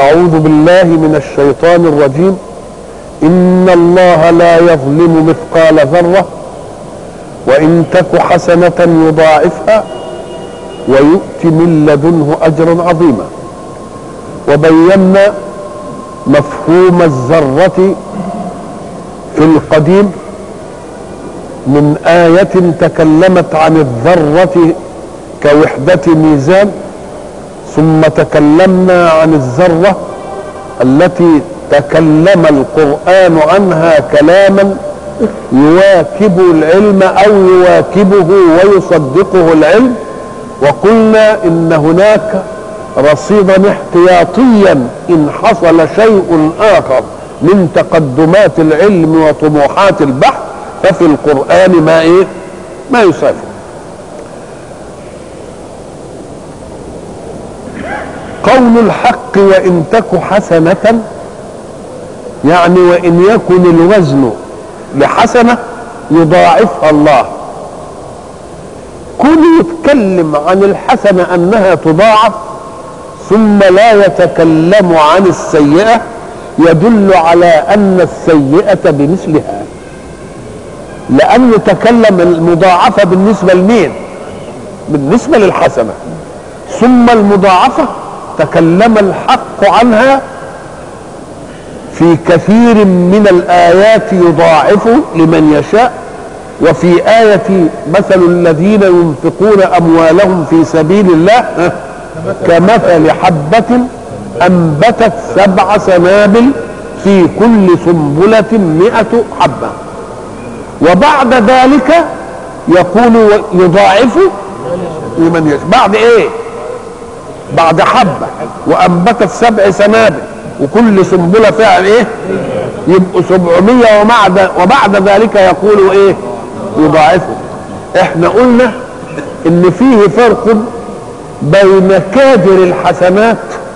أعوذ بالله من الشيطان الرجيم إن الله لا يظلم مثقال ذرة وإن تك حسنة يضاعفها ويؤت من لدنه أجرا عظيما وبينا مفهوم الذرة في القديم من آية تكلمت عن الذرة كوحدة ميزان ثم تكلمنا عن الذرة التي تكلم القرآن عنها كلاما يواكب العلم أو يواكبه ويصدقه العلم وقلنا إن هناك رصيدا احتياطيا إن حصل شيء آخر من تقدمات العلم وطموحات البحث ففي القرآن ما إيه؟ ما يسافر قول الحق وإن تك حسنة يعني وإن يكن الوزن لحسنة يضاعفها الله كل يتكلم عن الحسنة أنها تضاعف ثم لا يتكلم عن السيئة يدل على أن السيئة بمثلها لأن تكلم المضاعفة بالنسبة لمين بالنسبة للحسنة ثم المضاعفة تكلم الحق عنها في كثير من الآيات يضاعف لمن يشاء وفي آية مثل الذين ينفقون أموالهم في سبيل الله كمثل حبة أنبتت سبع سنابل في كل سنبلة مئة حبة وبعد ذلك يقول يضاعف لمن يشاء بعد ايه بعد حبة وأنبتت سبع سنابل وكل سنبلة فيها ايه يبقوا سبعمية وبعد وبعد ذلك يقول ايه يضاعفه احنا قلنا ان فيه فرق بين كادر الحسنات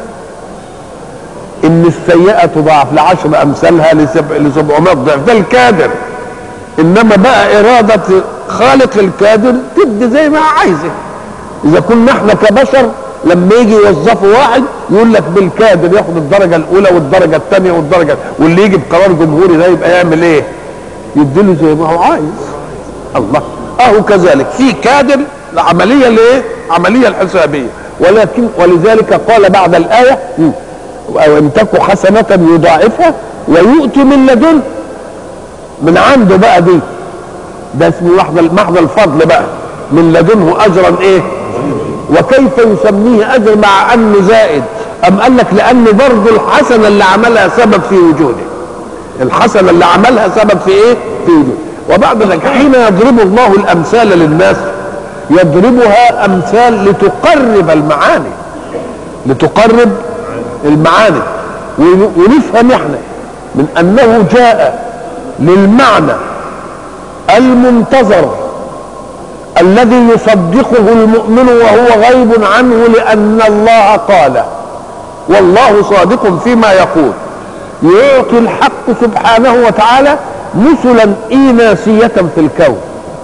ان السيئة تضاعف لعشر امثالها لسبعمائة ضعف ده الكادر انما بقى ارادة خالق الكادر تدي زي ما عايزه اذا كنا احنا كبشر لما يجي يوظفوا واحد يقول لك بالكادر ياخد الدرجة الاولى والدرجة الثانية والدرجة واللي يجي بقرار جمهوري ده يبقى يعمل ايه يديله زي ما هو عايز الله اهو كذلك في كادر العملية الايه عملية الحسابية ولكن ولذلك قال بعد الآية وإن تك حسنة يضاعفها ويؤتي من لدن من عنده بقى دي ده اسمه محض محض الفضل بقى من لدنه أجرا إيه وكيف يسميه أجر مع أنه زائد أم قال لك لأن برضه الحسنة اللي عملها سبب في وجوده الحسنة اللي عملها سبب في إيه في وجوده وبعد ذلك حين يضرب الله الأمثال للناس يضربها امثال لتقرب المعاني لتقرب المعاني ونفهم احنا من انه جاء للمعنى المنتظر الذي يصدقه المؤمن وهو غيب عنه لان الله قال والله صادق فيما يقول يعطي الحق سبحانه وتعالى مثلا ايناسيه في الكون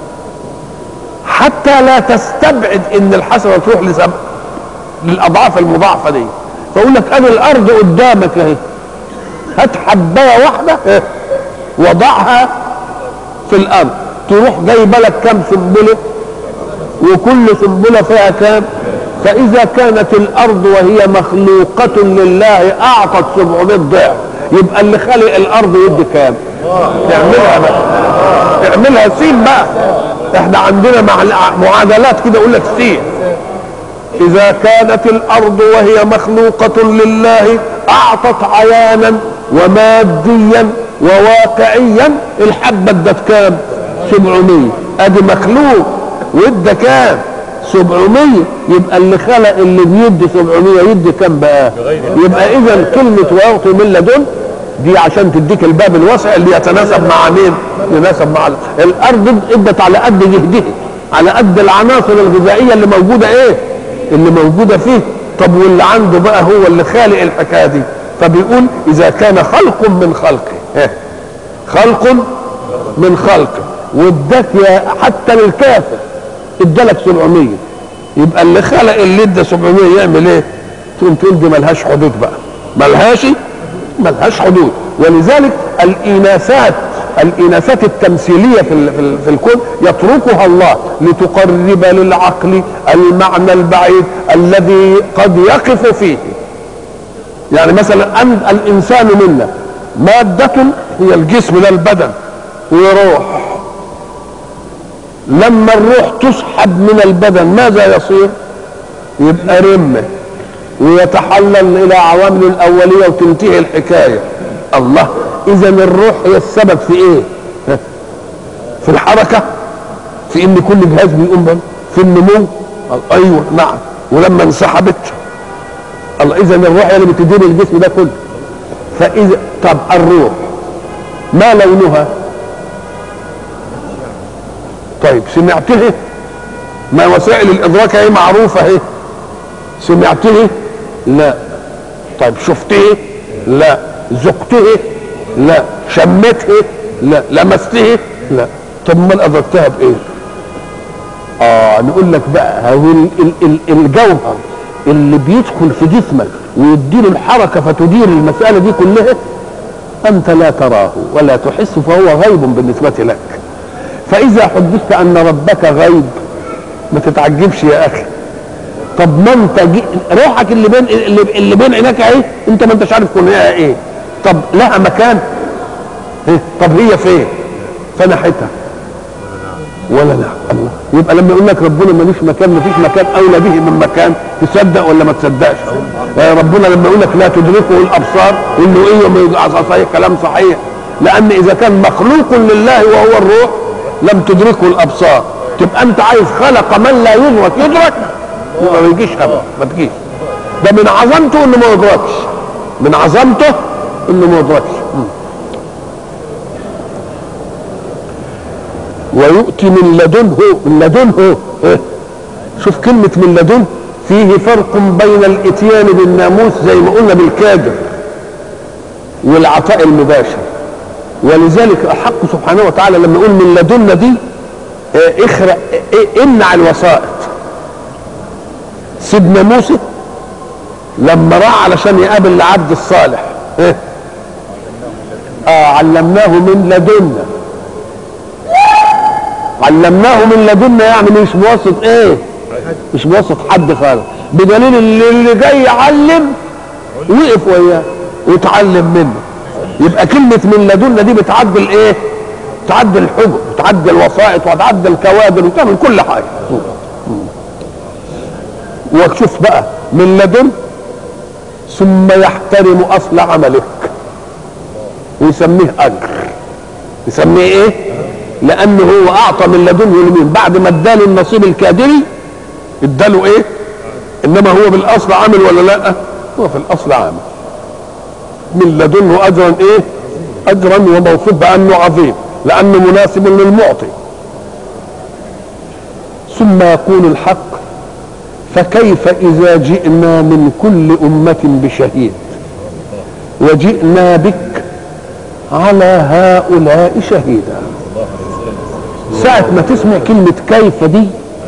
حتى لا تستبعد ان الحسنه تروح لسبب للاضعاف المضاعفه دي فاقول لك انا الارض قدامك اهي هات حبايه واحده وضعها في الارض تروح جايبه لك كام سنبله وكل سنبله فيها كام فاذا كانت الارض وهي مخلوقه لله اعطت 700 ضعف يبقى اللي خلق الارض يدي كام اعملها بقى اعملها سين بقى احنا عندنا مع معادلات كده يقول لك سين اذا كانت الارض وهي مخلوقة لله اعطت عيانا وماديا وواقعيا الحبة ادت كام 700 ادي مخلوق وادى كام 700 يبقى اللي خلق اللي بيدي 700 يدي كام بقى يبقى اذا كلمة ويعطي من لدن دي عشان تديك الباب الواسع اللي يتناسب مع مين يتناسب مع الارض ادت على قد جهدها على قد العناصر الغذائيه اللي موجوده ايه اللي موجوده فيه طب واللي عنده بقى هو اللي خالق الحكايه دي فبيقول اذا كان خلق من خلقه خلق من خلقه واداك يا حتى للكافر ادالك 700 يبقى اللي خلق اللي ادى 700 يعمل ايه؟ تقوم تقول دي ملهاش حدود بقى ملهاش ملهاش حدود ولذلك الإناثات الإناثات التمثيلية في, ال- في, ال- في الكون يتركها الله لتقرب للعقل المعنى البعيد الذي قد يقف فيه يعني مثلا أن الإنسان منا مادة هي الجسم ده البدن وروح لما الروح تسحب من البدن ماذا يصير يبقى رمه ويتحلل الى عوامل الاوليه وتنتهي الحكايه الله اذا الروح هي السبب في ايه ها؟ في الحركه في ان كل جهاز بيقوم بل- في النمو ايوه نعم ولما انسحبت الله اذا الروح هي اللي بتدير الجسم ده كله فاذا طب الروح ما لونها طيب سمعته ما وسائل الادراك هي معروفه اهي سمعته لا طيب شفته لا ذقته لا شمته لا لمسته لا طب امال ادركتها بايه اه نقول لك بقى هو ال- ال- ال- الجوهر اللي بيدخل في جسمك ويديله الحركه فتدير المساله دي كلها انت لا تراه ولا تحس فهو غيب بالنسبه لك فاذا حدثت ان ربك غيب ما تتعجبش يا اخي طب ما انت جي... روحك اللي بين اللي, اللي بين عينيك اهي انت ما انتش عارف كونها ايه طب لها مكان إيه؟ طب هي فين فنحتها ولا لا الله يبقى لما يقول لك ربنا ملوش مكان مفيش مكان اولى به من مكان تصدق ولا ما تصدقش آه ربنا لما يقول لك لا تدركه الابصار انه ايه وما يدعس صحيح كلام صحيح لان اذا كان مخلوق لله وهو الروح لم تدركه الابصار تبقى انت عايز خلق من لا يدرك يدرك يبقى ما يجيش ابدا ما تجيش ده من عظمته انه ما يدركش من عظمته انه ما يدركش م. ويؤتي من لدنه من لدنه إيه؟ شوف كلمة من لدنه فيه فرق بين الاتيان بالناموس زي ما قلنا بالكادر والعطاء المباشر ولذلك الحق سبحانه وتعالى لما يقول من لدنا دي إيه، اخرق إيه، امنع الوسائط سيدنا موسى لما راح علشان يقابل العبد الصالح إيه؟ آه علمناه من لدنا علمناه من لدنا يعني مش بواسط ايه مش بواسط حد خالص بدليل اللي, اللي جاي يعلم وقف وياه وتعلم منه يبقى كلمة من لدنا دي بتعدل ايه تعدل الحجج وتعدل الوسائط وتعدل الكوادر وتعمل كل حاجة وشوف بقى من لدن ثم يحترم اصل عملك ويسميه اجر يسميه ايه لانه هو اعطى من لدنه لمين بعد ما اداله النصيب الكادري اداله ايه انما هو بالاصل عامل ولا لا هو في الاصل عامل من لدنه اجرا ايه اجرا وموصوف بانه عظيم لانه مناسب للمعطي ثم يقول الحق فكيف اذا جئنا من كل امه بشهيد وجئنا بك على هؤلاء شهيدا ساعة ما تسمع كلمة كيف دي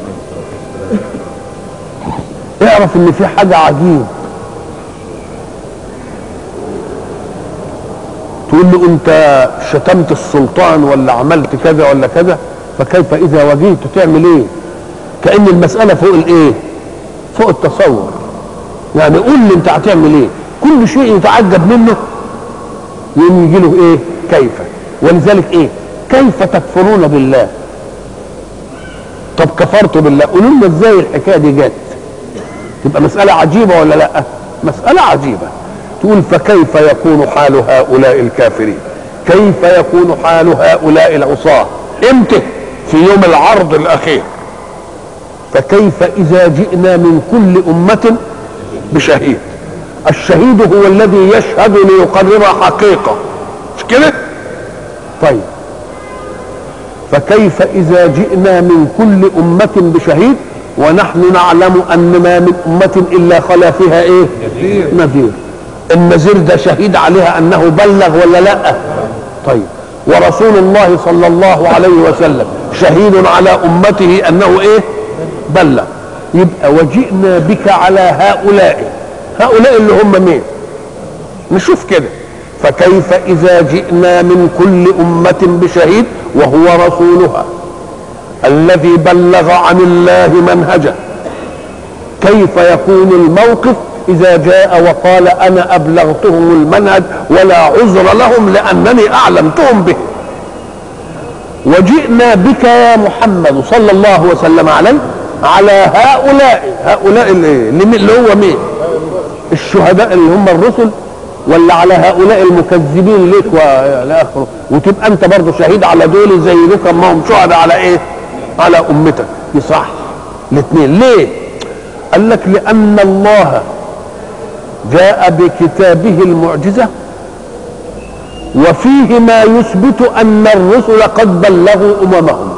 اعرف ان في حاجة عجيب تقول له انت شتمت السلطان ولا عملت كذا ولا كذا فكيف اذا واجهت تعمل ايه كأن المسألة فوق الايه فوق التصور يعني قول لي انت هتعمل ايه كل شيء يتعجب منه يقوم يجي له ايه كيف ولذلك ايه كيف تكفرون بالله طب كفرت بالله قولوا لنا ازاي الحكايه دي جت تبقى مساله عجيبه ولا لا مساله عجيبه تقول فكيف يكون حال هؤلاء الكافرين كيف يكون حال هؤلاء العصاه امتى في يوم العرض الاخير فكيف اذا جئنا من كل امه بشهيد الشهيد هو الذي يشهد ليقرر حقيقه مش كده طيب فكيف اذا جئنا من كل امه بشهيد ونحن نعلم ان ما من امه الا خلا فيها ايه نذير النذير ده شهيد عليها انه بلغ ولا لا طيب ورسول الله صلى الله عليه وسلم شهيد على امته انه ايه بلغ يبقى وجئنا بك على هؤلاء هؤلاء اللي هم مين نشوف كده فكيف إذا جئنا من كل أمة بشهيد وهو رسولها الذي بلغ عن الله منهجه كيف يكون الموقف إذا جاء وقال أنا أبلغتهم المنهج ولا عذر لهم لأنني أعلمتهم به وجئنا بك يا محمد صلى الله وسلم عليه على هؤلاء هؤلاء اللي, اللي هو مين الشهداء اللي هم الرسل ولا على هؤلاء المكذبين ليك والى اخره وتبقى انت برضه شهيد على دول زي دول ما هم شهداء على ايه على امتك يصح الاثنين ليه قال لك لان الله جاء بكتابه المعجزه وفيه ما يثبت ان الرسل قد بلغوا اممهم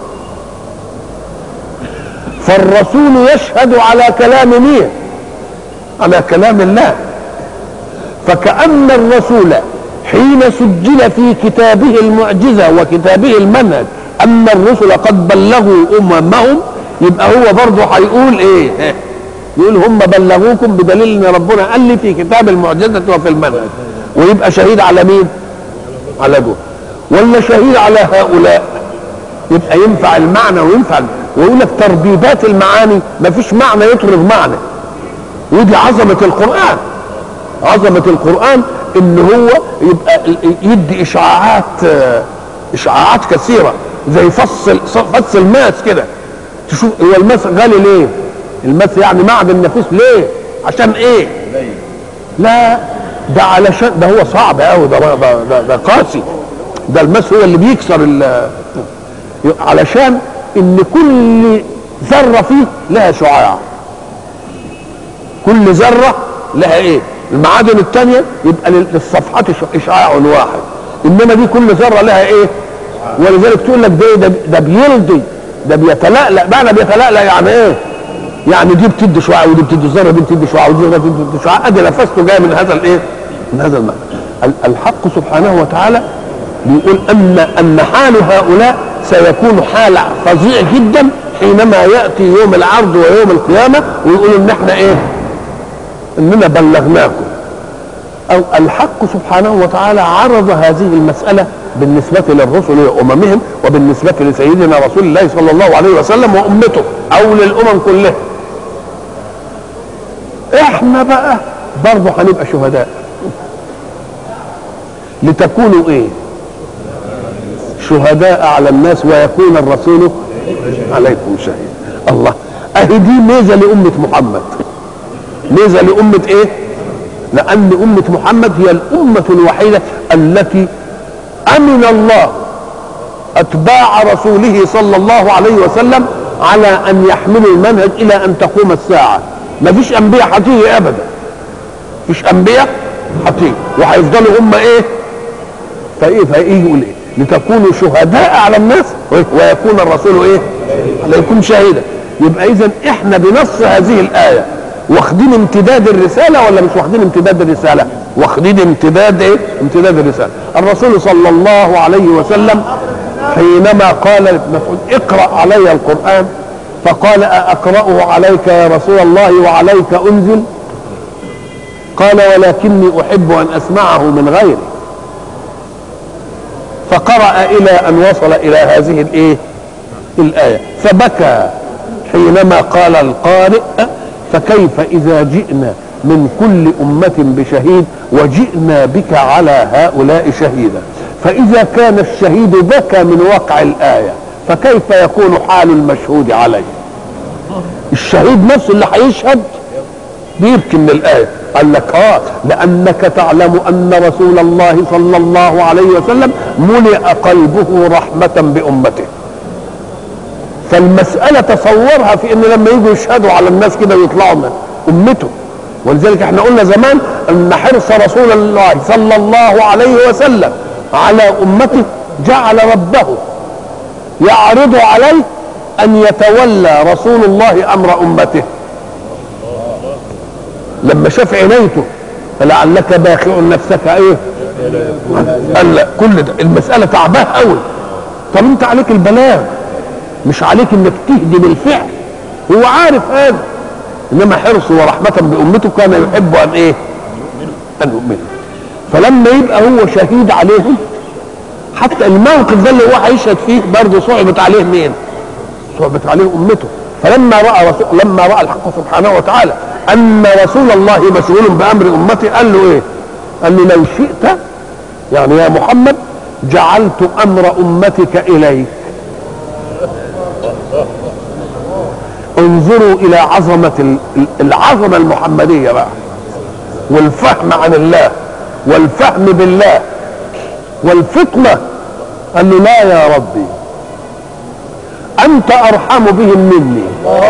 فالرسول يشهد على كلام مين على كلام الله فكأن الرسول حين سجل في كتابه المعجزة وكتابه المنهج أن الرسل قد بلغوا أممهم يبقى هو برضه هيقول إيه؟ يقول هم بلغوكم بدليل ان ربنا قال لي في كتاب المعجزه وفي المنهج ويبقى شهيد على مين؟ على دول ولا شهيد على هؤلاء يبقى ينفع المعنى وينفع ويقول لك تربيبات المعاني ما فيش معنى يطرد معنى ودي عظمه القران عظمه القران ان هو يبقى يدي اشعاعات اشعاعات كثيره زي فص فص الماس كده تشوف هو الماس غالي ليه؟ الماس يعني معدن نفيس ليه؟ عشان ايه؟ لا ده علشان ده هو صعب قوي ده, ده, ده, ده قاسي ده الماس هو اللي بيكسر ال علشان ان كل ذره فيه لها شعاع كل ذره لها ايه؟ المعادن الثانيه يبقى للصفحات اشعاع واحد انما دي كل ذره لها ايه؟ ولذلك تقول لك ده ده, ده بيلضي ده بيتلألأ معنى بيتلألأ يعني ايه؟ يعني دي بتدي شعاع ودي بتدي ذره دي بتدي شعاع ودي بتدي شعاع ادي نفسته جاي من هذا الايه؟ من هذا المعنى الحق سبحانه وتعالى بيقول ان ان حال هؤلاء سيكون حال فظيع جدا حينما ياتي يوم العرض ويوم القيامه ويقول ان احنا ايه؟ اننا بلغناكم او الحق سبحانه وتعالى عرض هذه المساله بالنسبه للرسل واممهم وبالنسبه لسيدنا رسول الله صلى الله عليه وسلم وامته او للامم كلها احنا بقى برضه هنبقى شهداء لتكونوا ايه شهداء على الناس ويكون الرسول عليكم شهيد الله اهي دي ميزه لامه محمد ميزه لامه ايه لان امه محمد هي الامه الوحيده التي امن الله اتباع رسوله صلى الله عليه وسلم على ان يحملوا المنهج الى ان تقوم الساعه ما فيش انبياء هتيجي ابدا فيش انبياء هتيجي وهيفضلوا هم ايه فايه فايه يقول ايه لتكونوا شهداء على الناس ويكون الرسول ايه يكون شهيدا يبقى اذا احنا بنص هذه الايه واخدين امتداد الرساله ولا مش واخدين امتداد الرساله واخدين امتداد ايه امتداد الرساله الرسول صلى الله عليه وسلم حينما قال لابن مسعود اقرا علي القران فقال أقرأه عليك يا رسول الله وعليك أنزل قال ولكني أحب أن أسمعه من غيري فقرأ إلى أن وصل إلى هذه الإيه الآية فبكى حينما قال القارئ فكيف إذا جئنا من كل أمة بشهيد وجئنا بك على هؤلاء شهيدا فإذا كان الشهيد بكى من وقع الآية فكيف يكون حال المشهود عليه الشهيد نفسه اللي هيشهد بيبكي من الآية قال لك اه لأنك تعلم أن رسول الله صلى الله عليه وسلم ملئ قلبه رحمة بأمته فالمسألة تصورها في ان لما يجوا يشهدوا على الناس كده ويطلعوا من امته ولذلك احنا قلنا زمان ان حرص رسول الله صلى الله عليه وسلم على امته جعل ربه يعرض عليه ان يتولى رسول الله امر امته لما شاف عنايته فلعلك باخع نفسك ايه قال لا كل ده المساله تعباه قوي طب انت عليك البلاغ مش عليك انك تهدي بالفعل هو عارف هذا انما حرصه ورحمه بامته كان يحب ان ايه ان يؤمنه فلما يبقى هو شهيد عليهم حتى الموقف ده اللي هو هيشهد فيه برضه صعبت عليه مين؟ صعبت عليه امته فلما راى رسول لما راى الحق سبحانه وتعالى ان رسول الله مشغول بامر امته قال له ايه؟ قال له لو شئت يعني يا محمد جعلت امر امتك اليك انظروا الى عظمه العظمه المحمديه بقى والفهم عن الله والفهم بالله والفطنه قال له لا يا ربي انت ارحم بهم مني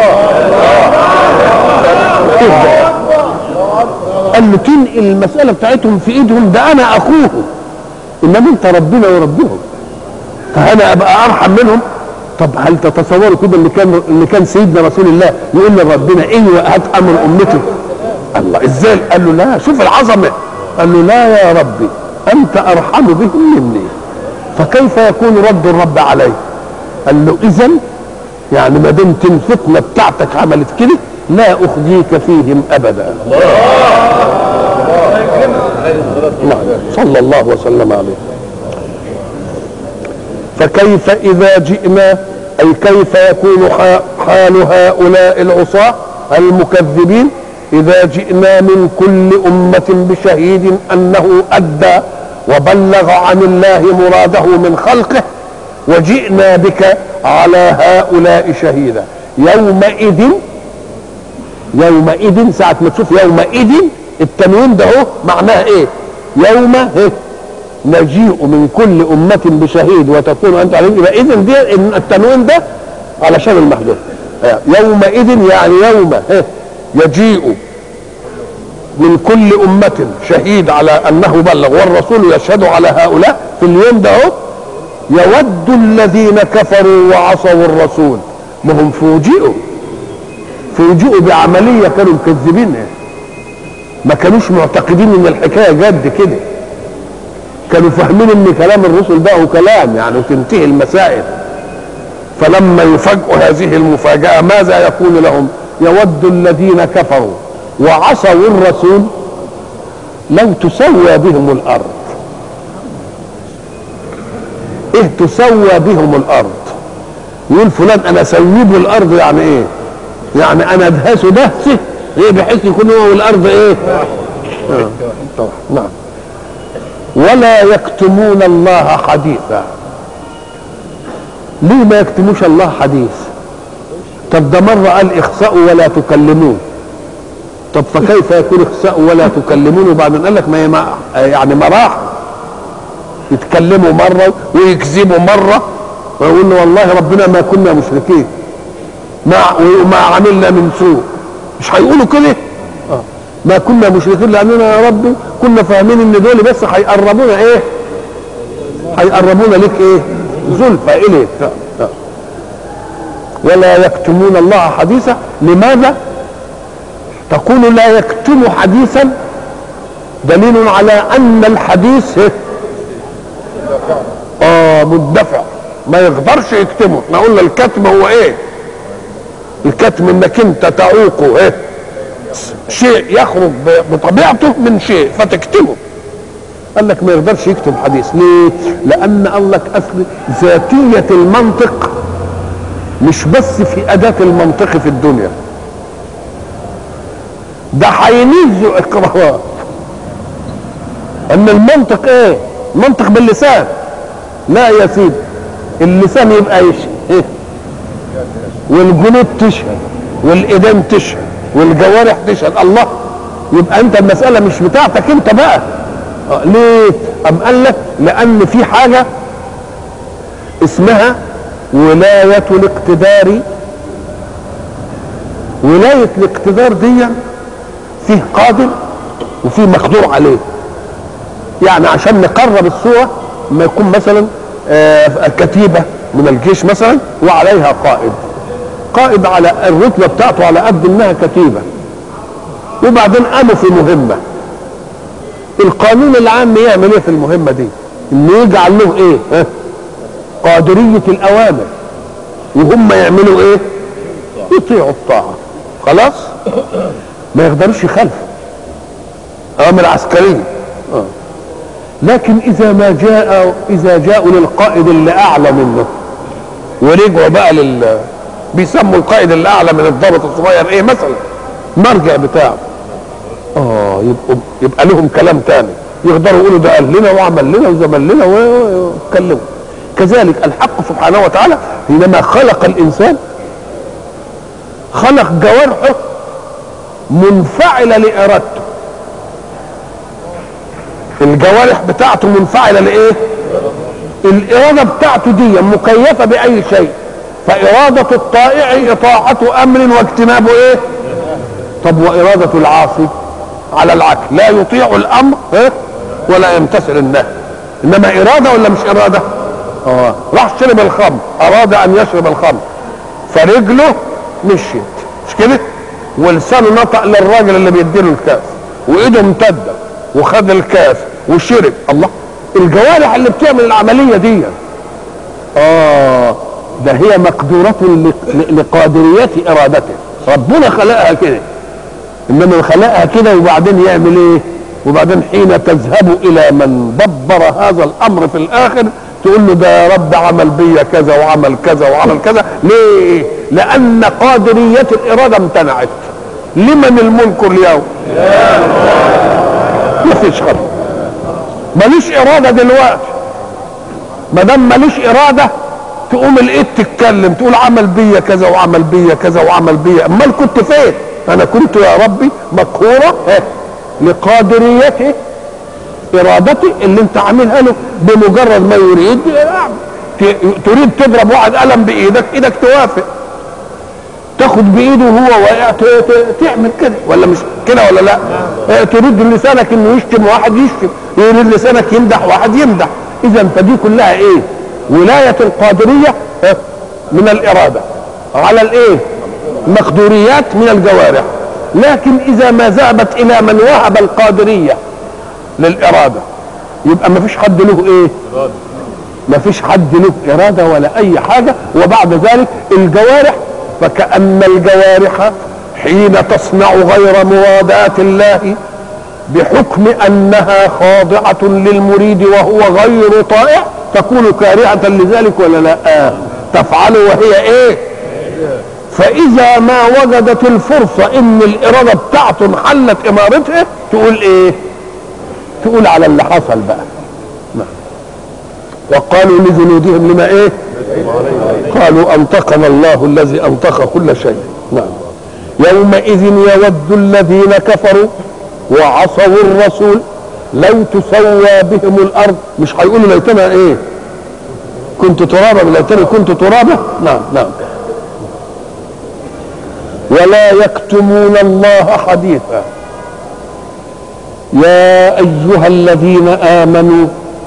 قال له تنقل المساله بتاعتهم في ايدهم ده انا اخوهم انما انت ربنا وربهم فانا ابقى ارحم منهم طب هل تتصوروا كده اللي كان اللي كان سيدنا رسول الله يقول لربنا ايوه هات امر امتي الله ازاي قال له لا شوف العظمه قال له لا يا ربي انت ارحم بهم مني فكيف يكون رد الرب عليه قال له اذا يعني ما دمت الفتنه بتاعتك عملت كده لا اخزيك فيهم ابدا نعم صلى الله وسلم عليه فكيف اذا جئنا اي كيف يكون حال هؤلاء العصاه المكذبين اذا جئنا من كل امه بشهيد انه ادى وبلغ عن الله مراده من خلقه وجئنا بك على هؤلاء شهيدا يومئذ يومئذ ساعة ما تشوف يومئذ التنوين ده هو معناه ايه يوم إيه؟ نجيء من كل أمة بشهيد وتكون أنت عليهم يبقى إذن دي التنوين ده علشان المحدود يومئذ يعني يوم إيه؟ يجيء من كل أمة شهيد على أنه بلغ والرسول يشهد على هؤلاء في اليوم ده هو يود الذين كفروا وعصوا الرسول ما هم فوجئوا فوجئوا بعمليه كانوا مكذبينها ما كانوش معتقدين ان الحكايه جد كده كانوا فاهمين ان كلام الرسل ده هو كلام يعني وتنتهي المسائل فلما يفاجئوا هذه المفاجاه ماذا يقول لهم يود الذين كفروا وعصوا الرسول لو تسوى بهم الارض ايه تسوى بهم الارض يقول فلان انا اسويه الارض يعني ايه يعني انا ادهسه دهسه ايه بحيث يكون هو والارض ايه آه. نعم ولا يكتمون الله حديثا ليه ما يكتموش الله حديث طب ده مرة قال اخسأوا ولا تكلمون طب فكيف يكون اخسأوا ولا تكلمون وبعدين قال لك ما ما يعني مراحل يتكلموا مرة ويكذبوا مرة ويقول له والله ربنا ما كنا مشركين ما ما عملنا من سوء مش هيقولوا كده آه. ما كنا مشركين لاننا يا رب كنا فاهمين ان دول بس هيقربونا ايه هيقربونا لك ايه زلفى اليك آه. ولا يكتمون الله حديثا لماذا تقول لا يكتم حديثا دليل على ان الحديث اه مدفع ما يقدرش يكتمه احنا قلنا الكتم هو ايه الكتم انك انت تعوقه ايه شيء يخرج بطبيعته من شيء فتكتمه قال لك ما يقدرش يكتب حديث ليه لان قال لك اصل ذاتيه المنطق مش بس في اداه المنطق في الدنيا ده هينزوا اقرارات ان المنطق ايه المنطق باللسان لا يا سيدي اللسان يبقى يشهد إيه؟ والجنود تشهد والايدين تشهد والجوارح تشهد الله يبقى انت المسألة مش بتاعتك انت بقى آه ليه ام قال لك لان في حاجة اسمها ولاية الاقتدار ولاية الاقتدار دي فيه قادر وفيه مقدور عليه يعني عشان نقرب الصورة ما يكون مثلا آه كتيبة من الجيش مثلا وعليها قائد قائد على الرتبة بتاعته على قد انها كتيبة وبعدين قاموا في مهمة القانون العام يعمل ايه في المهمة دي انه يجعل له ايه ها؟ قادرية الاوامر وهم يعملوا ايه يطيعوا الطاعة خلاص ما يقدروش يخالفوا اوامر عسكرية آه. لكن اذا ما جاء اذا جاءوا للقائد اللي اعلى منه ورجعوا بقى لل بيسموا القائد اللي اعلى من الضابط الصغير ايه مثلا مرجع بتاعه اه يبقوا يبقى لهم كلام تاني يقدروا يقولوا ده قال لنا وعمل لنا وزمل لنا واتكلموا كذلك الحق سبحانه وتعالى حينما خلق الانسان خلق جوارحه منفعله لارادته الجوارح بتاعته منفعله لايه الاراده بتاعته دي مكيفه باي شيء فاراده الطائع اطاعه امر واجتناب ايه طب واراده العاصي على العكس لا يطيع الامر إيه؟ ولا يمتثل النهي انما اراده ولا مش اراده اه راح شرب الخمر اراد ان يشرب الخمر فرجله مشيت مش كده ولسانه نطق للراجل اللي بيديله الكاس وايده امتده وخد الكاس وشرب الله الجوارح اللي بتعمل العمليه دي اه ده هي مقدورة لقادرية ارادته ربنا خلقها كده انما خلقها كده وبعدين يعمل ايه وبعدين حين تذهب الى من دبر هذا الامر في الاخر تقول له ده يا رب عمل بيا كذا وعمل كذا وعمل كذا ليه لان قادرية الاراده امتنعت لمن الملك اليوم مفيش خبر ماليش اراده دلوقتي ما دام ماليش اراده تقوم الايد تتكلم تقول عمل بيا كذا وعمل بيا كذا وعمل بيا امال كنت فين انا كنت يا ربي مقهوره لقادريته ارادتي اللي انت عاملها له بمجرد ما يريد تريد تضرب واحد قلم بايدك ايدك توافق تاخد بايده وهو واقع تعمل كده ولا مش كده ولا لا تريد لسانك انه يشتم واحد يشتم يريد لسانك يمدح واحد يمدح اذا فدي كلها ايه ولايه القادريه من الاراده على الايه مقدوريات من الجوارح لكن اذا ما ذهبت الى من وهب القادريه للاراده يبقى ما فيش حد له ايه ما فيش حد له اراده ولا اي حاجه وبعد ذلك الجوارح فكأن الجوارح حين تصنع غير مواداة الله بحكم أنها خاضعة للمريد وهو غير طائع تكون كارهة لذلك ولا لا آه. تفعل وهي ايه فإذا ما وجدت الفرصة إن الإرادة بتاعته انحلت إمارتها تقول إيه؟ تقول على اللي حصل بقى نعم. وقالوا لجنودهم لما إيه؟ قالوا أنطقنا الله الذي أنطق كل شيء نعم يومئذ يود الذين كفروا وعصوا الرسول لو تسوى بهم الأرض مش هيقولوا ليتنا إيه؟ كنت ترابا ليتني كنت ترابا نعم نعم ولا يكتمون الله حديثا يا ايها الذين امنوا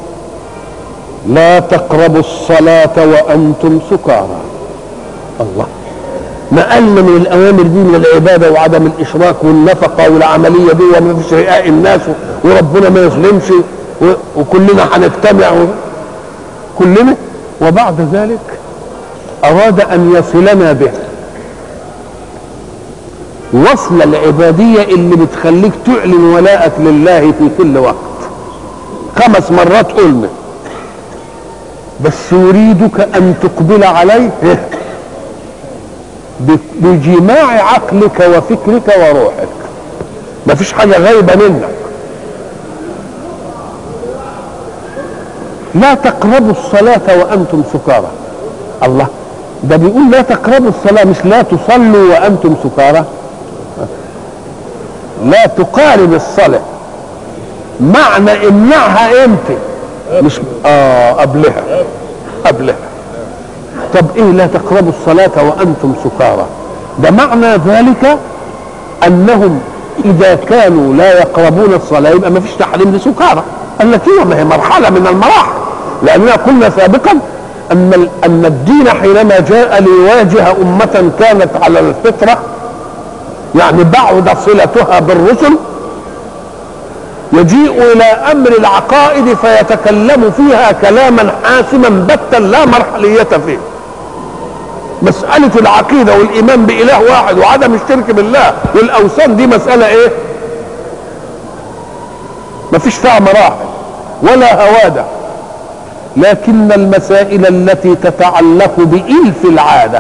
لا تقربوا الصلاه وانتم سكارى الله ما قال من الاوامر دي من العباده وعدم الاشراك والنفقه والعمليه دي وما فيش رئاء الناس وربنا ما يظلمش وكلنا هنجتمع كلنا وبعد ذلك اراد ان يصلنا به وصل العبادية اللي بتخليك تعلن ولاءك لله في كل وقت خمس مرات قلنا بس يريدك أن تقبل عليه بجماع عقلك وفكرك وروحك ما فيش حاجة غايبة منك لا تقربوا الصلاة وأنتم سكارى الله ده بيقول لا تقربوا الصلاة مش لا تصلوا وأنتم سكارى لا تقارب الصلاة معنى امنعها امتى مش اه قبلها قبلها طب ايه لا تقربوا الصلاة وانتم سكارى ده معنى ذلك انهم اذا كانوا لا يقربون الصلاة يبقى ما فيش تحريم لسكارى قال لك ايه ما هي مرحلة من المراحل لاننا قلنا سابقا ان ان الدين حينما جاء ليواجه امة كانت على الفطره يعني بعد صلتها بالرسل يجيء الى امر العقائد فيتكلم فيها كلاما حاسما بتا لا مرحليه فيه مسألة العقيدة والإيمان بإله واحد وعدم الشرك بالله والأوثان دي مسألة إيه؟ مفيش فيها مراحل ولا هوادع لكن المسائل التي تتعلق بإلف العادة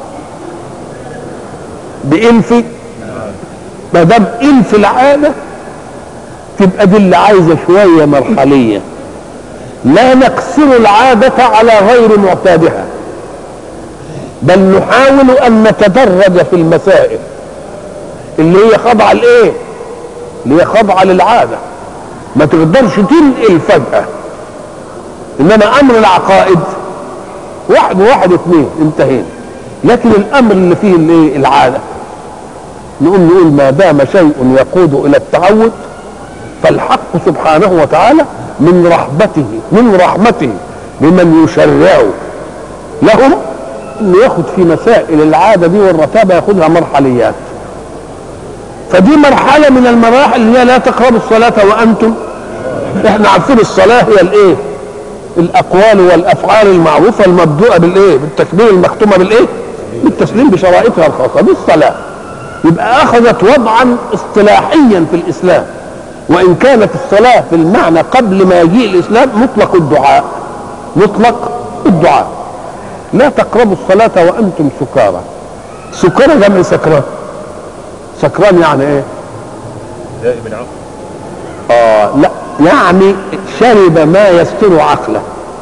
بإلف ما دام إلف العادة تبقى دي اللي عايزة شوية مرحلية لا نقصر العادة على غير معتادها بل نحاول أن نتدرج في المسائل اللي هي خاضعة لإيه؟ اللي هي خاضعة للعادة ما تقدرش تنقل فجأة إنما أمر العقائد واحد وواحد اثنين انتهينا لكن الأمر اللي فيه الإيه؟ العادة نقول نقول ما دام شيء يقود إلى التعود فالحق سبحانه وتعالى من رحمته من رحمته بمن يشرع لهم انه ياخد في مسائل العاده دي والرتابه ياخدها مرحليات فدي مرحله من المراحل اللي هي لا تقربوا الصلاه وانتم احنا عارفين الصلاه هي الايه الاقوال والافعال المعروفه المبدوءه بالايه بالتكبير المختومه بالايه بالتسليم بشرائطها الخاصه دي الصلاه يبقى اخذت وضعا اصطلاحيا في الاسلام وان كانت الصلاه في المعنى قبل ما يجيء الاسلام مطلق الدعاء مطلق الدعاء لا تقربوا الصلاه وانتم سكارى سكارى جمع سكران سكران يعني ايه دائم العقل اه لا يعني شرب ما يستر عقله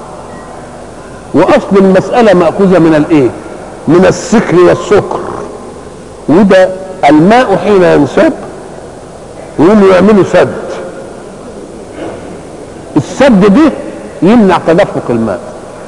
واصل المساله ماخوذه من الايه من السكر والسكر وده الماء حين ينساب يقوموا يعملوا سد السد ده يمنع تدفق الماء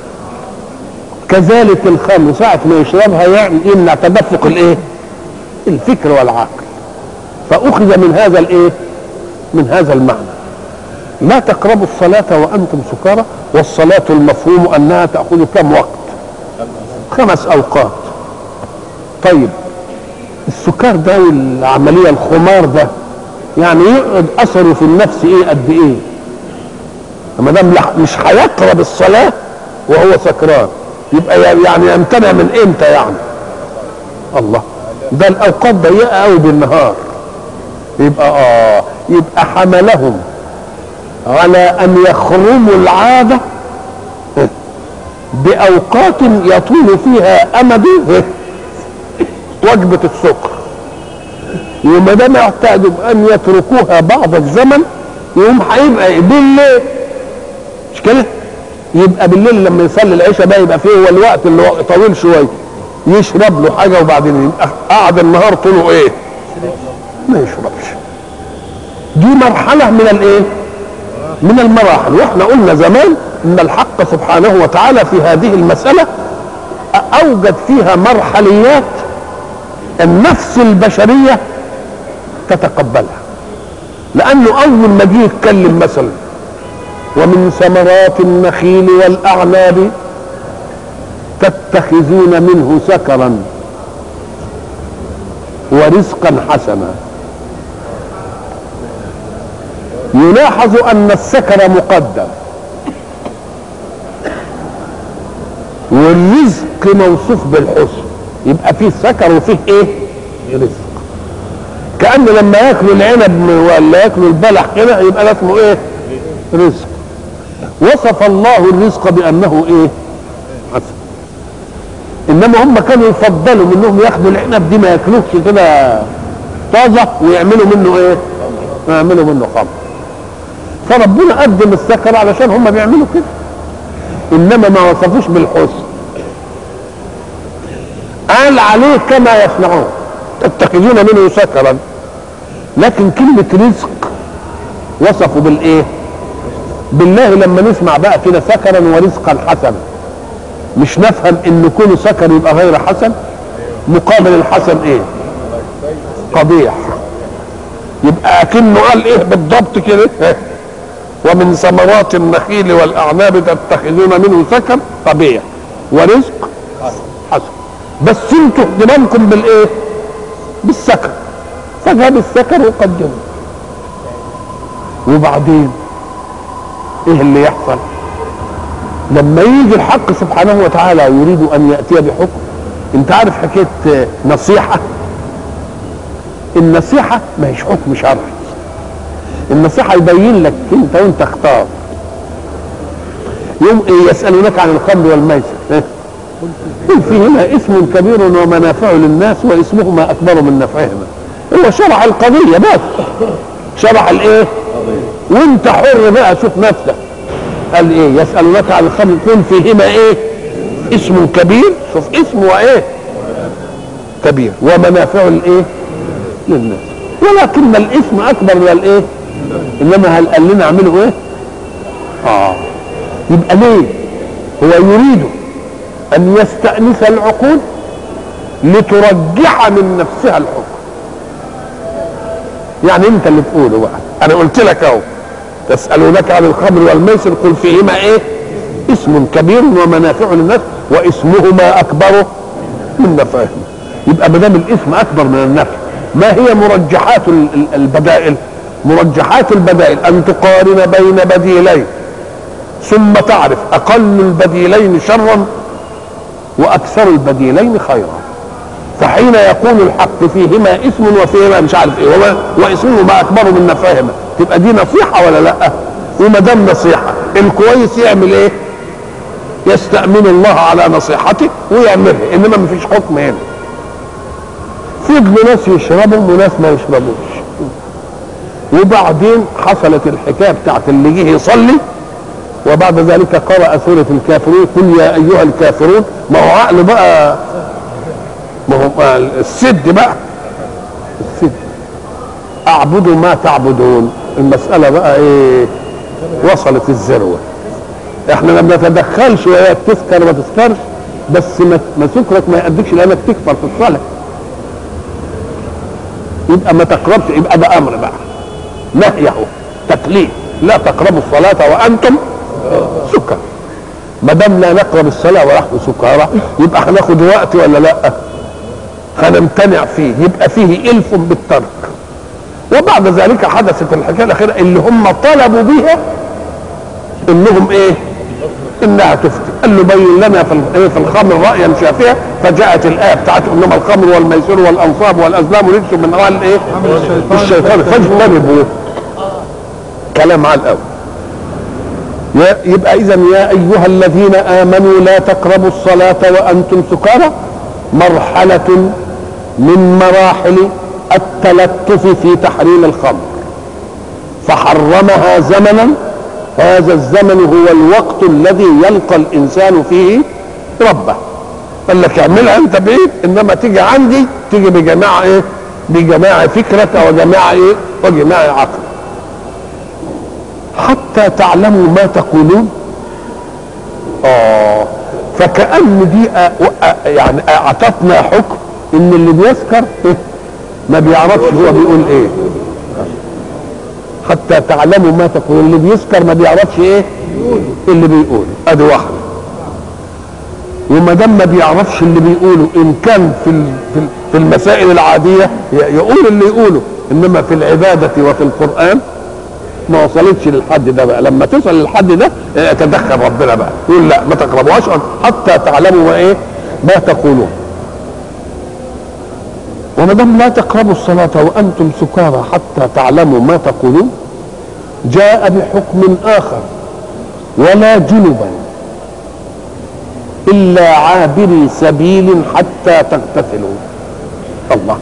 كذلك الخمر ساعة ما يشربها يعني يمنع تدفق الايه الفكر والعقل فأخذ من هذا الايه من هذا المعنى لا تقربوا الصلاة وأنتم سكارى والصلاة المفهوم أنها تأخذ كم وقت خمس أوقات طيب السكر ده والعملية الخمار ده يعني يقعد أثره في النفس إيه قد إيه ما دام مش هيقرب الصلاة وهو سكران يبقى يعني يمتنع من امتى يعني الله ده الاوقات ضيقه قوي بالنهار يبقى اه يبقى حملهم على ان يخرموا العاده باوقات يطول فيها امد وجبه السكر وما دام يحتاجوا ان يتركوها بعض الزمن يقوم هيبقى بالليل مش كده؟ يبقى بالليل لما يصلي العشاء بقى يبقى فيه هو الوقت اللي هو طويل شويه يشرب له حاجه وبعدين يبقى قعد النهار طوله ايه؟ ما يشربش. دي مرحله من الايه؟ من المراحل واحنا قلنا زمان ان الحق سبحانه وتعالى في هذه المساله اوجد فيها مرحليات النفس البشريه تتقبلها. لانه اول ما جه يتكلم مثلا ومن ثمرات النخيل والأعناب تتخذون منه سكرا ورزقا حسنا يلاحظ أن السكر مقدم والرزق موصوف بالحسن يبقى فيه سكر وفيه ايه رزق كأن لما ياكلوا العنب ولا ياكلوا البلح كده يبقى ده اسمه ايه رزق وصف الله الرزق بانه ايه حسن انما هم كانوا يفضلوا منهم ياخدوا العنب دي ما ياكلوش كده طازه ويعملوا منه ايه ويعملوا منه خمر فربنا قدم السكر علشان هم بيعملوا كده انما ما وصفوش بالحسن قال عليه كما يصنعون تتخذون منه سكرا لكن كلمه رزق وصفوا بالايه بالله لما نسمع بقى كده سكرا ورزقا حسنا مش نفهم ان كل سكر يبقى غير حسن مقابل الحسن ايه قبيح يبقى اكنه قال ايه بالضبط كده ومن ثمرات النخيل والاعناب تتخذون منه سكر قبيح ورزق حسن بس انتوا اهتمامكم بالايه بالسكر فجاب السكر وقدمه وبعدين ايه اللي يحصل لما يجي الحق سبحانه وتعالى يريد ان ياتي بحكم انت عارف حكايه نصيحه النصيحه ما هيش حكم شرعي النصيحه يبين لك انت وانت اختار يوم إيه يسألونك عن الخمر والميسر إيه؟ قل فيهما اسم كبير ومنافع للناس واسمهما أكبر من نفعهما هو شرح القضية بس شرح الايه وانت حر بقى شوف نفسك قال ايه يسألونك عن الخمر قل فيهما ايه اسم كبير شوف اسم وايه كبير ومنافع الايه للناس ولكن الاسم اكبر من الايه انما هل قال لنا اعملوا ايه اه يبقى ليه هو يريد ان يستأنس العقول لترجح من نفسها الحكم يعني انت اللي تقوله بقى انا قلت لك اهو تسالونك عن الخمر والميسر قل فيهما ايه اسم كبير ومنافع للناس واسمهما اكبر من نفعهما يبقى ما دام الاسم اكبر من النفع ما هي مرجحات ال- ال- البدائل مرجحات البدائل ان تقارن بين بديلين ثم تعرف اقل البديلين شرا واكثر البديلين خيرا فحين يكون الحق فيهما اسم وفيهما مش عارف ايه وما واسمهما اكبر من نفعهما تبقى دي نصيحه ولا لا؟ وما دام نصيحه الكويس يعمل ايه؟ يستأمن الله على نصيحته ويعملها انما ما فيش حكم هنا فضلوا ناس يشربوا وناس ما يشربوش وبعدين حصلت الحكايه بتاعت اللي جه يصلي وبعد ذلك قرأ سورة الكافرون قل يا أيها الكافرون ما هو عقل بقى ما هو بقى السد بقى السد أعبد ما تعبدون المسألة بقى إيه وصلت الذروة احنا ما بنتدخلش وهي تسكر ما تسكرش بس ما ما سكرك ما يأديكش لأنك تكفر في الصلاة يبقى ما تقربش يبقى ده أمر بقى نهي اهو تكليف لا تقربوا الصلاة وأنتم سكر ما دام لا نقرب الصلاة ونحن سكارى يبقى هناخد وقت ولا لا هنمتنع فيه يبقى فيه إلف بالترك وبعد ذلك حدثت الحكاية الأخيرة اللي هم طلبوا بها إنهم إيه إنها تفتي قال له بين لنا في ال- إيه في الخمر رأيا شافيا فجاءت الآية بتاعت إنما الخمر والميسر والأنصاب والأزلام رجس من أموال الإيه الشيطان فاجتنبوه كلام على الأول يا- يبقى اذا يا ايها الذين امنوا لا تقربوا الصلاه وانتم سكارى مرحله من مراحل التلطف في تحريم الخمر فحرمها زمنا هذا الزمن هو الوقت الذي يلقى الانسان فيه ربه قال لك اعملها انت بعيد انما تيجي عندي تيجي بجماعه ايه بجماعه فكرك او جماعه ايه وجماعه عقل حتى تعلموا ما تقولون اه فكأن دي أ- أ- يعني اعطتنا حكم ان اللي بيسكر إيه؟ ما بيعرفش هو بيقول ايه حتى تعلموا ما تقولون اللي بيسكر ما بيعرفش ايه اللي بيقول ادي واحده وما دام ما بيعرفش اللي بيقوله ان كان في ال- في ال- في المسائل العاديه ي- يقول اللي يقوله انما في العباده وفي القران ما وصلتش للحد ده بقى لما توصل للحد ده اه، يتدخل ربنا بقى يقول لا ما تقربوهاش حتى تعلموا ما ايه ما تقولون وما دام لا تقربوا الصلاة وأنتم سكارى حتى تعلموا ما تقولون جاء بحكم آخر ولا جنبا إلا عابري سبيل حتى تغتسلوا الله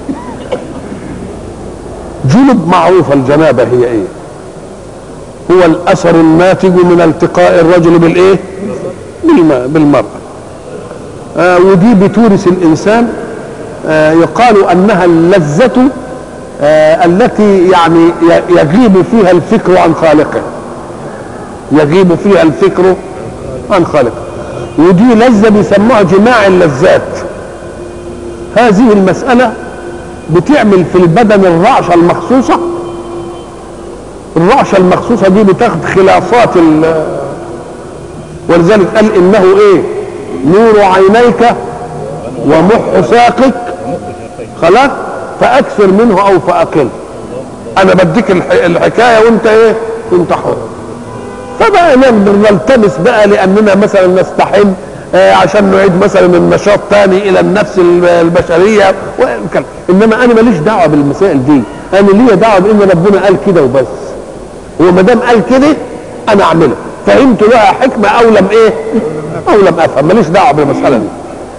جنب معروف الجنابة هي ايه هو الاثر الناتج من التقاء الرجل بالايه بالماء بالمرأة آه ودي بتورث الانسان آه يقال انها اللذة آه التي يعني ي- يغيب فيها الفكر عن خالقه يغيب فيها الفكر عن خالقه ودي لذة بيسموها جماع اللذات هذه المسألة بتعمل في البدن الرعشة المخصوصة الرعشة المخصوصة دي بتاخد خلافات ال ولذلك قال انه ايه نور عينيك ومح ساقك خلاص فاكثر منه او فاقل انا بديك الح- الحكايه وانت ايه وانت حر فبقى نقدر نلتمس بقى لاننا مثلا نستحم آه، عشان نعيد مثلا النشاط تاني الى النفس ال- البشريه والكلام. انما انا ماليش دعوه بالمسائل دي انا ليا دعوه بان ربنا قال كده وبس هو ما دام قال كده انا اعمله فهمت لها حكمه او لم ايه او لم افهم ماليش دعوه بالمساله دي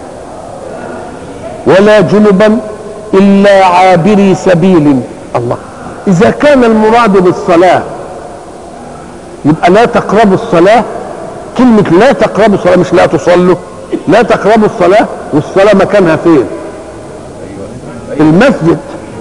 ولا جنبا الا عابري سبيل الله اذا كان المراد بالصلاه يبقى لا تقربوا الصلاه كلمه لا تقربوا الصلاه مش لا تصلوا لا تقربوا الصلاه والصلاه مكانها فين المسجد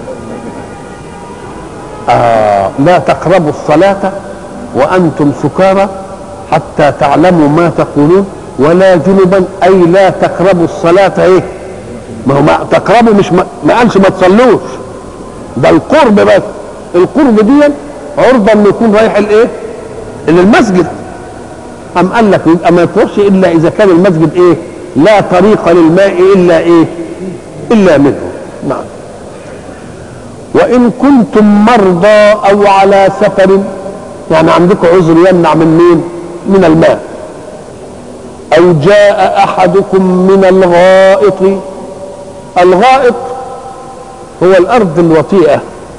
آه لا تقربوا الصلاة وأنتم سكارى حتى تعلموا ما تقولون ولا جنبا أي لا تقربوا الصلاة إيه ما هو ما تقربوا مش ما, ما قالش ما تصلوش ده القرب بس القرب دي عرضة انه يكون رايح الايه للمسجد أم قال لك يبقى ما تروحش إلا إذا كان المسجد إيه لا طريق للماء إلا إيه إلا منه نعم وإن كنتم مرضى أو على سفر يعني عندكم عذر يمنع من مين من الماء أو جاء أحدكم من الغائط الغائط هو الأرض الوطيئة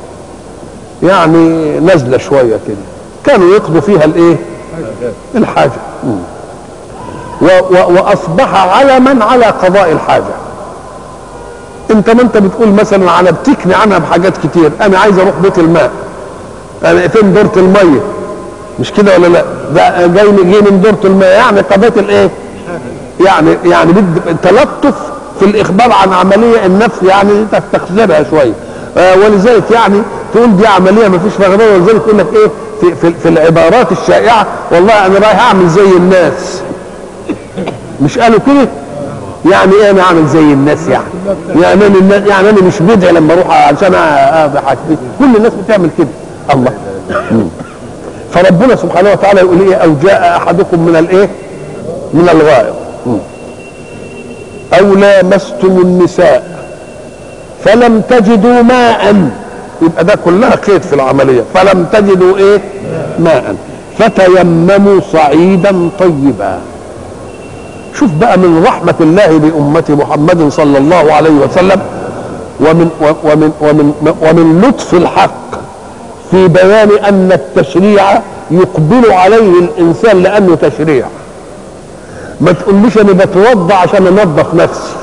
يعني نزلة شوية كده كانوا يقضوا فيها الإيه الحاجة مم. و و وأصبح علما على قضاء الحاجة انت ما انت بتقول مثلا انا بتكني عنها بحاجات كتير انا عايز اروح بيت الماء انا فين دورة المية مش كده ولا لا ده جاي جاي من دورة الماء يعني قضيت الايه يعني يعني بد تلطف في الاخبار عن عمليه النفس يعني تستخسرها شويه آه ولذلك يعني تقول دي عمليه ما فيش فيها غباء ولذلك يقول لك ايه في, في, في العبارات الشائعه والله انا رايح اعمل زي الناس مش قالوا كده يعني ايه انا اعمل زي الناس يعني يعني انا يعني انا مش بدعي لما اروح عشان اضحك كل الناس بتعمل كده الله مم. فربنا سبحانه وتعالى يقول ايه او جاء احدكم من الايه من الغائط مم. او لامستم النساء فلم تجدوا ماء يبقى ده كلها قيد في العمليه فلم تجدوا ايه ماء فتيمموا صعيدا طيبا شوف بقى من رحمة الله بأمة محمد صلى الله عليه وسلم ومن ومن ومن ومن لطف الحق في بيان أن التشريع يقبل عليه الإنسان لأنه تشريع ما تقوليش أنا بتوضى عشان أنظف نفسي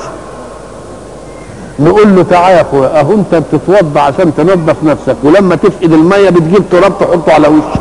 نقول له تعالى يا اخويا اهو انت بتتوضى عشان تنظف نفسك ولما تفقد الميه بتجيب تراب تحطه على وشك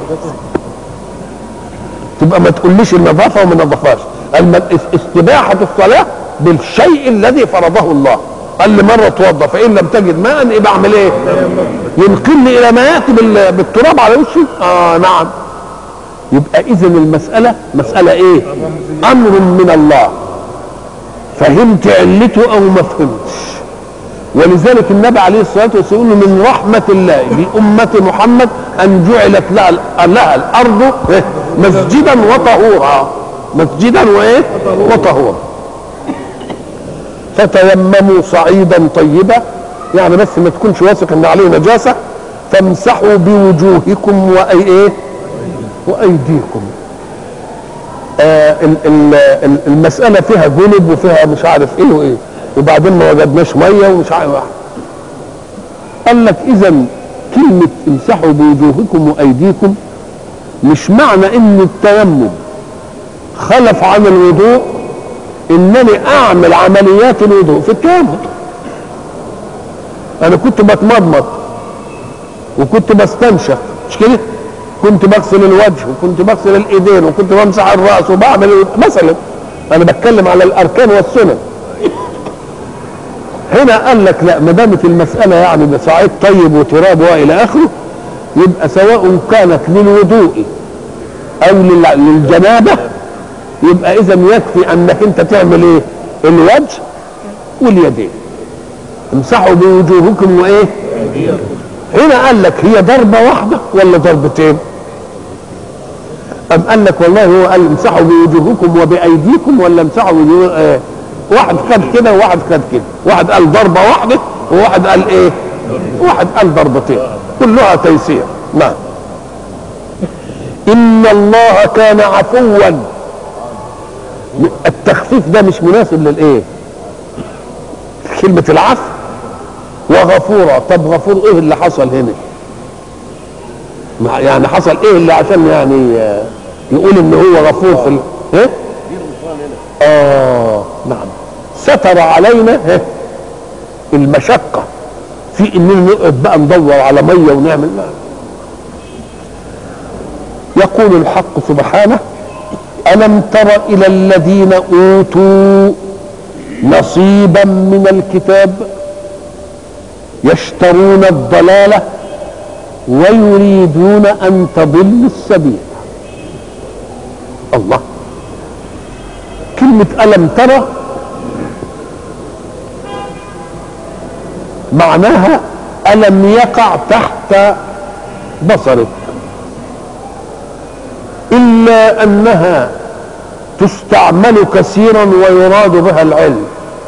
تبقى ما تقوليش النظافه وما نظفهاش استباحة الصلاة بالشيء الذي فرضه الله قال لي مرة اتوضى فإن لم تجد ماء يبقى أعمل إيه؟ ينقلني إلى ما يأتي بالتراب على وشي؟ آه نعم يبقى إذا المسألة مسألة إيه؟ أمر من الله فهمت علته أو ما فهمتش ولذلك النبي عليه الصلاة والسلام يقول من رحمة الله بأمة محمد أن جعلت لها, لها الأرض مسجدا وطهورا مسجدا وايه وطهورا فتيمموا صعيدا طيبا يعني بس ما تكونش واثق ان عليه نجاسه فامسحوا بوجوهكم واي ايه وايديكم آه المسألة فيها جنب وفيها مش عارف ايه وايه وبعدين ما وجدناش مية ومش عارف قال لك اذا كلمة امسحوا بوجوهكم وايديكم مش معنى ان التيمم خلف عن الوضوء انني اعمل عمليات الوضوء في التيمم انا كنت بتمضمض وكنت بستنشق مش كده كنت بغسل الوجه وكنت بغسل الايدين وكنت بمسح الراس وبعمل مثلا انا بتكلم على الاركان والسنن هنا قال لك لا ما دامت المساله يعني بصعيد طيب وتراب والى اخره يبقى سواء كانت للوضوء او للجنابه يبقى اذا يكفي انك انت تعمل ايه الوجه واليدين امسحوا بوجوهكم وايه هنا قال لك هي ضربة واحدة ولا ضربتين أم قال لك والله هو قال امسحوا بوجوهكم وبأيديكم ولا امسحوا بوجوه آه واحد خد كده وواحد خد كده واحد قال ضربة واحدة وواحد قال ايه واحد قال ضربتين كلها تيسير نعم إن الله كان عفوا التخفيف ده مش مناسب للايه كلمة العفو وغفورا طب غفور ايه اللي حصل هنا ما- يعني حصل ايه اللي عشان يعني آه، يقول ان هو غفور في ال... ايه اه نعم ستر علينا إيه؟ المشقه في اننا نقعد بقى ندور على ميه ونعمل لا. يقول الحق سبحانه الم تر الى الذين اوتوا نصيبا من الكتاب يشترون الضلاله ويريدون ان تضلوا السبيل الله كلمه الم ترى معناها الم يقع تحت بصرك الا انها تستعمل كثيرا ويراد بها العلم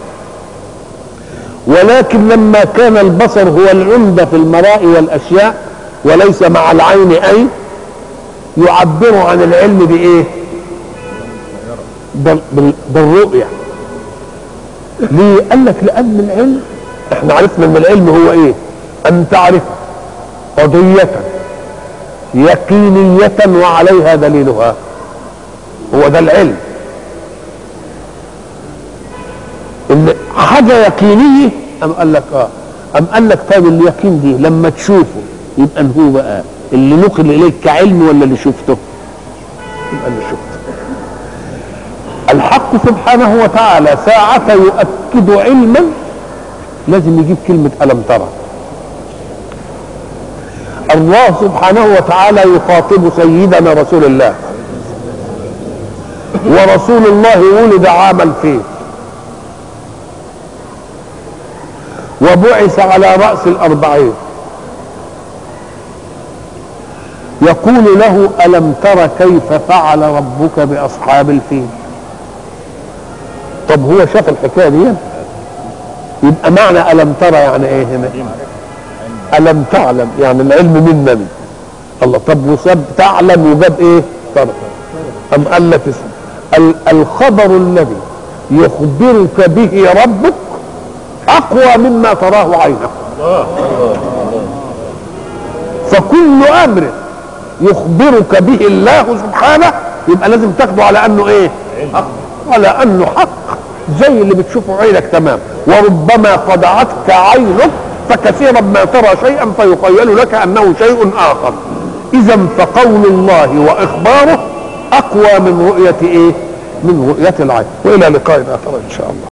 ولكن لما كان البصر هو العمدة في المراء والأشياء وليس مع العين أي يعبر عن العلم بإيه بال- بال- بالرؤية ليه قال لك لأن العلم احنا عرفنا ان العلم هو ايه ان تعرف قضية يقينية وعليها دليلها هو ده العلم ان حاجه يقينيه ام قال لك اه ام قال لك طيب اليقين دي لما تشوفه يبقى هو بقى اللي نقل اليك كعلم ولا اللي شفته يبقى اللي شفته الحق سبحانه وتعالى ساعة يؤكد علما لازم يجيب كلمة ألم ترى الله سبحانه وتعالى يخاطب سيدنا رسول الله ورسول الله ولد عام الفيل وبعث على رأس الأربعين يقول له ألم تر كيف فعل ربك بأصحاب الفيل طب هو شاف الحكاية دي يبقى معنى ألم ترى يعني ايه هنا ألم تعلم يعني العلم منني الله طب وساب تعلم وجاب ايه ترى أم قال لك اسم ال- الخبر الذي يخبرك به ربك أقوى مما تراه عينك فكل أمر يخبرك به الله سبحانه يبقى لازم تاخده على أنه إيه؟ حق على أنه حق زي اللي بتشوفه عينك تمام وربما خدعتك عينك فكثيرا ما ترى شيئا فيخيل لك أنه شيء آخر إذا فقول الله وإخباره أقوى من رؤية إيه؟ من رؤية العين وإلى لقاء آخر إن شاء الله